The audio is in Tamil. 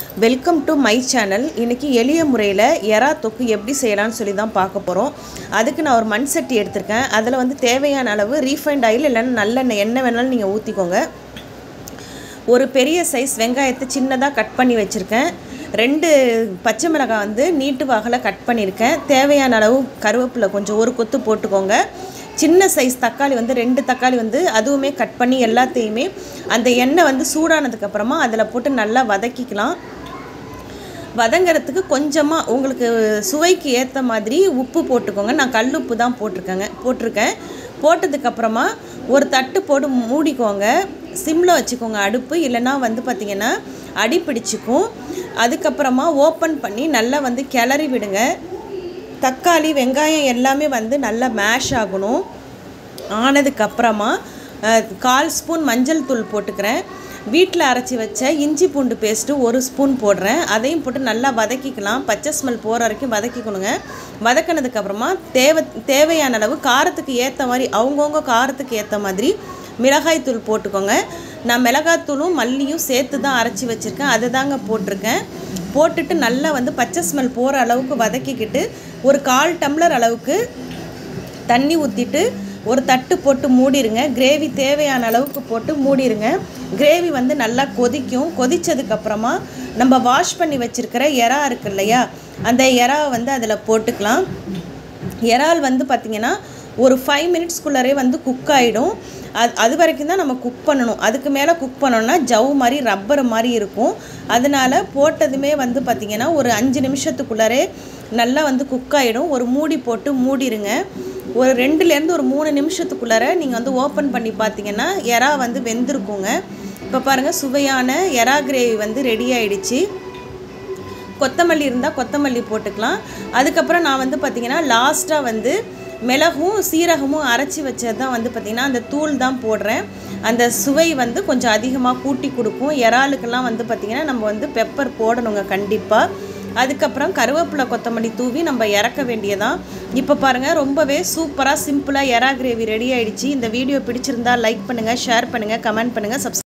வெல்கம் டு மை சேனல் இன்றைக்கி எளிய முறையில் எறா தொக்கு எப்படி செய்யலாம்னு சொல்லி தான் பார்க்க போகிறோம் அதுக்கு நான் ஒரு மண் சட்டி எடுத்திருக்கேன் அதில் வந்து தேவையான அளவு ரீஃபைண்ட் ஆயில் இல்லைன்னா நல்லெண்ணெய் எண்ணெய் வேணாலும் நீங்கள் ஊற்றிக்கோங்க ஒரு பெரிய சைஸ் வெங்காயத்தை சின்னதாக கட் பண்ணி வச்சுருக்கேன் ரெண்டு பச்சை மிளகாய் வந்து நீட்டு வாகில் கட் பண்ணியிருக்கேன் தேவையான அளவு கருவேப்பிலை கொஞ்சம் ஒரு கொத்து போட்டுக்கோங்க சின்ன சைஸ் தக்காளி வந்து ரெண்டு தக்காளி வந்து அதுவுமே கட் பண்ணி எல்லாத்தையுமே அந்த எண்ணெய் வந்து சூடானதுக்கப்புறமா அதில் போட்டு நல்லா வதக்கிக்கலாம் வதங்கிறதுக்கு கொஞ்சமாக உங்களுக்கு சுவைக்கு ஏற்ற மாதிரி உப்பு போட்டுக்கோங்க நான் கல் உப்பு தான் போட்டிருக்கேங்க போட்டிருக்கேன் போட்டதுக்கப்புறமா ஒரு தட்டு போட்டு மூடிக்கோங்க சிம்மில் வச்சுக்கோங்க அடுப்பு இல்லைன்னா வந்து பார்த்திங்கன்னா அடி பிடிச்சிக்கும் அதுக்கப்புறமா ஓப்பன் பண்ணி நல்லா வந்து கிளறி விடுங்க தக்காளி வெங்காயம் எல்லாமே வந்து நல்லா மேஷ் ஆகணும் ஆனதுக்கப்புறமா அஹ், கால் ஸ்பூன் மஞ்சள் தூள் போட்டுக்கிறேன் வீட்டில் அரைச்சி வச்ச இஞ்சி பூண்டு பேஸ்ட்டு ஒரு ஸ்பூன் போடுறேன் அதையும் போட்டு நல்லா வதக்கிக்கலாம் பச்சை ஸ்மெல் போகிற வரைக்கும் வதக்கிக்கணுங்க வதக்கினதுக்கப்புறமா தேவை தேவையான அளவு காரத்துக்கு ஏற்ற மாதிரி அவங்கவுங்க காரத்துக்கு ஏற்ற மாதிரி மிளகாய் தூள் போட்டுக்கோங்க நான் மிளகாத்தூளும் மல்லியும் சேர்த்து தான் அரைச்சி வச்சுருக்கேன் அதை தாங்க போட்டிருக்கேன் போட்டுட்டு நல்லா வந்து பச்சை ஸ்மெல் போகிற அளவுக்கு வதக்கிக்கிட்டு ஒரு கால் டம்ளர் அளவுக்கு தண்ணி ஊற்றிட்டு ஒரு தட்டு போட்டு மூடிடுங்க கிரேவி தேவையான அளவுக்கு போட்டு மூடிடுங்க கிரேவி வந்து நல்லா கொதிக்கும் கொதிச்சதுக்கப்புறமா நம்ம வாஷ் பண்ணி வச்சுருக்கிற எறா இருக்கு இல்லையா அந்த எறாவை வந்து அதில் போட்டுக்கலாம் இறால் வந்து பார்த்திங்கன்னா ஒரு ஃபைவ் மினிட்ஸ்க்குள்ளரே வந்து குக் ஆகிடும் அது அது வரைக்கும் தான் நம்ம குக் பண்ணணும் அதுக்கு மேலே குக் பண்ணோன்னா ஜவ் மாதிரி ரப்பர் மாதிரி இருக்கும் அதனால போட்டதுமே வந்து பார்த்திங்கன்னா ஒரு அஞ்சு நிமிஷத்துக்குள்ளரே நல்லா வந்து குக் ஆகிடும் ஒரு மூடி போட்டு மூடிடுங்க ஒரு ரெண்டுலேருந்து ஒரு மூணு நிமிஷத்துக்குள்ளார நீங்கள் வந்து ஓப்பன் பண்ணி பார்த்தீங்கன்னா எறா வந்து வெந்திருக்குங்க இப்போ பாருங்கள் சுவையான எறா கிரேவி வந்து ரெடி ஆயிடுச்சு கொத்தமல்லி இருந்தால் கொத்தமல்லி போட்டுக்கலாம் அதுக்கப்புறம் நான் வந்து பார்த்திங்கன்னா லாஸ்ட்டாக வந்து மிளகும் சீரகமும் அரைச்சி வச்சது தான் வந்து பார்த்திங்கன்னா அந்த தூள் தான் போடுறேன் அந்த சுவை வந்து கொஞ்சம் அதிகமாக கூட்டி கொடுக்கும் இறாலுக்கெல்லாம் வந்து பார்த்திங்கன்னா நம்ம வந்து பெப்பர் போடணுங்க கண்டிப்பாக அதுக்கப்புறம் கருவேப்பிலை கொத்தமல்லி தூவி நம்ம இறக்க வேண்டியதான் இப்போ பாருங்கள் ரொம்பவே சூப்பராக சிம்பிளாக எறா கிரேவி ரெடி ஆயிடுச்சு இந்த வீடியோ பிடிச்சிருந்தா லைக் பண்ணுங்கள் ஷேர் பண்ணுங்கள் கமெண்ட் பண்ணுங்கள் சப்ஸ்